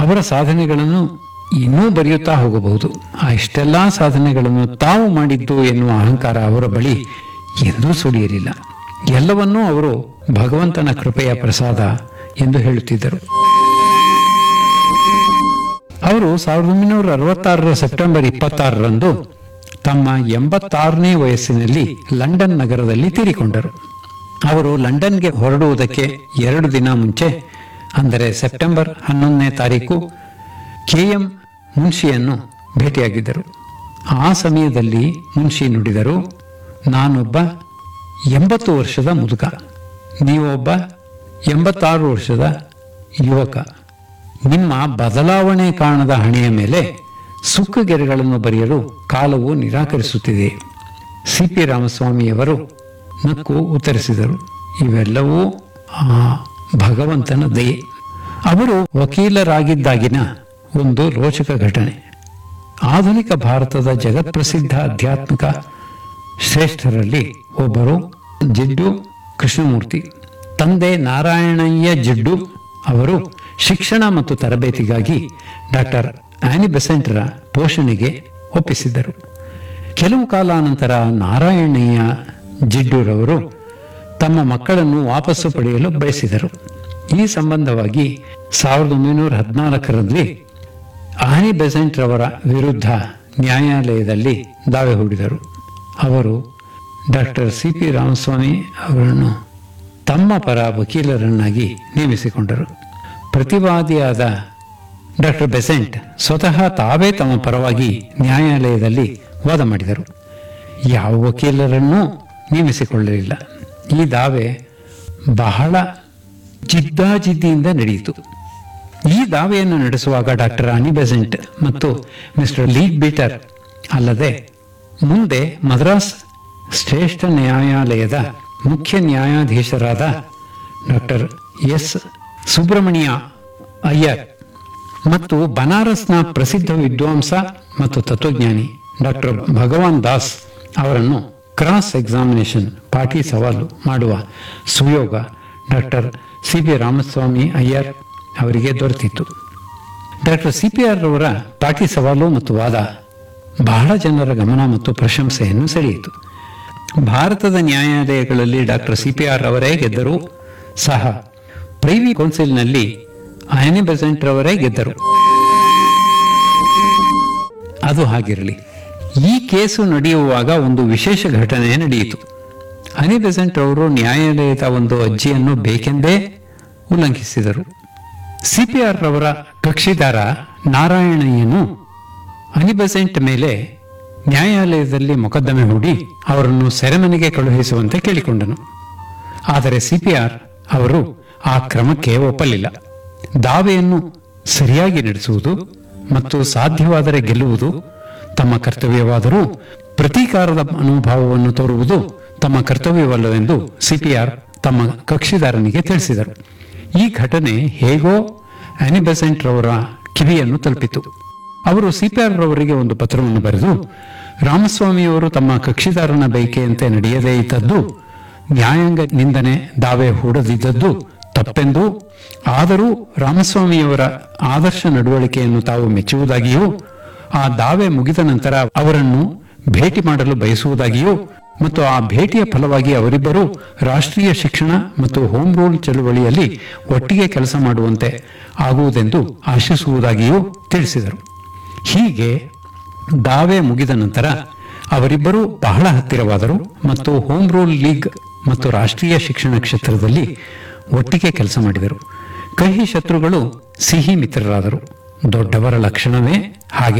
ಅವರ ಸಾಧನೆಗಳನ್ನು ಇನ್ನೂ ಬರೆಯುತ್ತಾ ಹೋಗಬಹುದು ಆ ಇಷ್ಟೆಲ್ಲ ಸಾಧನೆಗಳನ್ನು ತಾವು ಮಾಡಿದ್ದು ಎನ್ನುವ ಅಹಂಕಾರ ಅವರ ಬಳಿ ಎಂದೂ ಸುಳಿಯಲಿಲ್ಲ ಎಲ್ಲವನ್ನೂ ಅವರು ಭಗವಂತನ ಕೃಪೆಯ ಪ್ರಸಾದ ಎಂದು ಹೇಳುತ್ತಿದ್ದರು ಅವರು ಸಾವಿರದ ಒಂಬೈನೂರ ಅರವತ್ತಾರರ ಸೆಪ್ಟೆಂಬರ್ ಇಪ್ಪತ್ತಾರರಂದು ತಮ್ಮ ಎಂಬತ್ತಾರನೇ ವಯಸ್ಸಿನಲ್ಲಿ ಲಂಡನ್ ನಗರದಲ್ಲಿ ತೀರಿಕೊಂಡರು ಅವರು ಲಂಡನ್ಗೆ ಹೊರಡುವುದಕ್ಕೆ ಎರಡು ದಿನ ಮುಂಚೆ ಅಂದರೆ ಸೆಪ್ಟೆಂಬರ್ ಹನ್ನೊಂದನೇ ತಾರೀಕು ಕೆ ಎಂ ಮುನ್ಷಿಯನ್ನು ಭೇಟಿಯಾಗಿದ್ದರು ಆ ಸಮಯದಲ್ಲಿ ಮುನ್ಷಿ ನುಡಿದರು ನಾನೊಬ್ಬ ಎಂಬತ್ತು ವರ್ಷದ ಮುದುಕ ನೀವೊಬ್ಬ ಎಂಬತ್ತಾರು ವರ್ಷದ ಯುವಕ ನಿಮ್ಮ ಬದಲಾವಣೆ ಕಾರಣದ ಹಣೆಯ ಮೇಲೆ ಸುಕ್ಕುಗೆರೆಗಳನ್ನು ಬರೆಯಲು ಕಾಲವು ನಿರಾಕರಿಸುತ್ತಿದೆ ಸಿ ಪಿ ರಾಮಸ್ವಾಮಿಯವರು ನಕ್ಕು ಉತ್ತರಿಸಿದರು ಇವೆಲ್ಲವೂ ಆ ಭಗವಂತನ ದಯೆ ಅವರು ವಕೀಲರಾಗಿದ್ದಾಗಿನ ಒಂದು ರೋಚಕ ಘಟನೆ ಆಧುನಿಕ ಭಾರತದ ಜಗತ್ಪ್ರಸಿದ್ಧ ಆಧ್ಯಾತ್ಮಿಕ ಶ್ರೇಷ್ಠರಲ್ಲಿ ಒಬ್ಬರು ಜಿಡ್ಡು ಕೃಷ್ಣಮೂರ್ತಿ ತಂದೆ ನಾರಾಯಣಯ್ಯ ಜಿಡ್ಡು ಅವರು ಶಿಕ್ಷಣ ಮತ್ತು ತರಬೇತಿಗಾಗಿ ಡಾಕ್ಟರ್ ಆನಿ ಬೆಸೆಂಟರ ಪೋಷಣೆಗೆ ಒಪ್ಪಿಸಿದ್ದರು ಕೆಲವು ಕಾಲಾನಂತರ ನಾರಾಯಣಯ್ಯ ಜಿಡ್ಡುರವರು ತಮ್ಮ ಮಕ್ಕಳನ್ನು ವಾಪಸ್ಸು ಪಡೆಯಲು ಬಯಸಿದರು ಈ ಸಂಬಂಧವಾಗಿ ಸಾವಿರದ ಒಂಬೈನೂರ ಹದಿನಾಲ್ಕರಲ್ಲಿ ಆನಿ ಬೆಸೆಂಟ್ ರವರ ವಿರುದ್ಧ ನ್ಯಾಯಾಲಯದಲ್ಲಿ ದಾವೆ ಹೂಡಿದರು ಅವರು ಡಾಕ್ಟರ್ ಸಿ ಪಿ ರಾಮಸ್ವಾಮಿ ಅವರನ್ನು ತಮ್ಮ ಪರ ವಕೀಲರನ್ನಾಗಿ ನೇಮಿಸಿಕೊಂಡರು ಪ್ರತಿವಾದಿಯಾದ ಡಾಕ್ಟರ್ ಬೆಸೆಂಟ್ ಸ್ವತಃ ತಾವೇ ತಮ್ಮ ಪರವಾಗಿ ನ್ಯಾಯಾಲಯದಲ್ಲಿ ವಾದ ಮಾಡಿದರು ಯಾವ ವಕೀಲರನ್ನೂ ನೇಮಿಸಿಕೊಳ್ಳಲಿಲ್ಲ ಈ ದಾವೆ ಬಹಳ ಜಿದ್ದಾಜಿದ್ದಿಯಿಂದ ನಡೆಯಿತು ಈ ದಾವೆಯನ್ನು ನಡೆಸುವಾಗ ಡಾಕ್ಟರ್ ಅನಿ ಬೆಸೆಂಟ್ ಮತ್ತು ಮಿಸ್ಟರ್ ಲೀಡ್ ಬೀಟರ್ ಅಲ್ಲದೆ ಮುಂದೆ ಮದ್ರಾಸ್ ಶ್ರೇಷ್ಠ ನ್ಯಾಯಾಲಯದ ಮುಖ್ಯ ನ್ಯಾಯಾಧೀಶರಾದ ಡಾಕ್ಟರ್ ಎಸ್ ಸುಬ್ರಹ್ಮಣ್ಯ ಅಯ್ಯರ್ ಮತ್ತು ಬನಾರಸ್ನ ಪ್ರಸಿದ್ಧ ವಿದ್ವಾಂಸ ಮತ್ತು ತತ್ವಜ್ಞಾನಿ ಡಾಕ್ಟರ್ ಭಗವಾನ್ ದಾಸ್ ಅವರನ್ನು ಕ್ರಾಸ್ ಎಕ್ಸಾಮಿನೇಷನ್ ಪಾಟಿ ಸವಾಲು ಮಾಡುವ ಸುಯೋಗ doctor C P Ramaswami Iyer ಅವರಿಗೆ ದೊರೆತಿತ್ತು ಡಾಕ್ಟರ್ ಸಿ ಪಿ ಆರ್ ರವರ ಪಾಟಿ ಸವಾಲು ಮತ್ತು ವಾದ ಬಹಳ ಜನರ ಗಮನ ಮತ್ತು ಪ್ರಶಂಸೆಯನ್ನು ಸೆಳೆಯಿತು ಭಾರತದ ನ್ಯಾಯಾಲಯಗಳಲ್ಲಿ ಡಾಕ್ಟರ್ ಸಿ ಪಿ ಆರ್ ಅವರೇ ಗೆದ್ದರೂ ಸಹ ಪ್ರೈವಿ ಕೌನ್ಸಿಲ್ನಲ್ಲಿ ಆಯನಿ ಬೆಸೆಂಟ್ ರವರೇ ಗೆದ್ದರು ಅದು ಹಾಗಿರಲಿ ಈ ಕೇಸು ನಡೆಯುವಾಗ ಒಂದು ವಿಶೇಷ ಘಟನೆ ನಡೆಯಿತು ಅನಿ ಬೆಸೆಂಟ್ ಅವರು ನ್ಯಾಯಾಲಯದ ಒಂದು ಅರ್ಜಿಯನ್ನು ಬೇಕೆಂದೇ ಉಲ್ಲಂಘಿಸಿದರು ಸಿಪಿಆರ್ ರವರ ಕಕ್ಷಿದಾರ ನಾರಾಯಣಯ್ಯನು ಅನಿ ಬೆಸೆಂಟ್ ಮೇಲೆ ನ್ಯಾಯಾಲಯದಲ್ಲಿ ಮೊಕದ್ದಮೆ ಹೂಡಿ ಅವರನ್ನು ಸೆರೆಮನೆಗೆ ಕಳುಹಿಸುವಂತೆ ಕೇಳಿಕೊಂಡನು ಆದರೆ ಸಿಪಿಆರ್ ಅವರು ಆ ಕ್ರಮಕ್ಕೆ ಒಪ್ಪಲಿಲ್ಲ ದಾವೆಯನ್ನು ಸರಿಯಾಗಿ ನಡೆಸುವುದು ಮತ್ತು ಸಾಧ್ಯವಾದರೆ ಗೆಲ್ಲುವುದು ತಮ್ಮ ಕರ್ತವ್ಯವಾದರೂ ಪ್ರತೀಕಾರದ ಮನೋಭಾವವನ್ನು ತೋರುವುದು ತಮ್ಮ ಕರ್ತವ್ಯವಲ್ಲವೆಂದು ಸಿಪಿಆರ್ ತಮ್ಮ ಕಕ್ಷಿದಾರನಿಗೆ ತಿಳಿಸಿದರು ಈ ಘಟನೆ ಹೇಗೋ ಆನಿಬೆಸೆಂಟ್ ರವರ ಕಿವಿಯನ್ನು ತಲುಪಿತು ಅವರು ಸಿಪಿಆರ್ ರವರಿಗೆ ಒಂದು ಪತ್ರವನ್ನು ಬರೆದು ರಾಮಸ್ವಾಮಿಯವರು ತಮ್ಮ ಕಕ್ಷಿದಾರನ ಬಯಕೆಯಂತೆ ನಡೆಯದೇ ಇದ್ದದ್ದು ನ್ಯಾಯಾಂಗ ನಿಂದನೆ ದಾವೆ ಹೂಡದಿದ್ದದ್ದು ತಪ್ಪೆಂದು ಆದರೂ ರಾಮಸ್ವಾಮಿಯವರ ಆದರ್ಶ ನಡವಳಿಕೆಯನ್ನು ತಾವು ಮೆಚ್ಚುವುದಾಗಿಯೂ ಆ ದಾವೆ ಮುಗಿದ ನಂತರ ಅವರನ್ನು ಭೇಟಿ ಮಾಡಲು ಬಯಸುವುದಾಗಿಯೂ ಮತ್ತು ಆ ಭೇಟಿಯ ಫಲವಾಗಿ ಅವರಿಬ್ಬರು ರಾಷ್ಟ್ರೀಯ ಶಿಕ್ಷಣ ಮತ್ತು ಹೋಮ್ ರೂಲ್ ಚಳುವಳಿಯಲ್ಲಿ ಒಟ್ಟಿಗೆ ಕೆಲಸ ಮಾಡುವಂತೆ ಆಗುವುದೆಂದು ಆಶಿಸುವುದಾಗಿಯೂ ತಿಳಿಸಿದರು ಹೀಗೆ ದಾವೆ ಮುಗಿದ ನಂತರ ಅವರಿಬ್ಬರೂ ಬಹಳ ಹತ್ತಿರವಾದರು ಮತ್ತು ಹೋಮ್ ರೂಲ್ ಲೀಗ್ ಮತ್ತು ರಾಷ್ಟ್ರೀಯ ಶಿಕ್ಷಣ ಕ್ಷೇತ್ರದಲ್ಲಿ ಒಟ್ಟಿಗೆ ಕೆಲಸ ಮಾಡಿದರು ಕಹಿ ಶತ್ರುಗಳು ಸಿಹಿ ಮಿತ್ರರಾದರು ದೊಡ್ಡವರ ಲಕ್ಷಣವೇ ಹಾಗೆ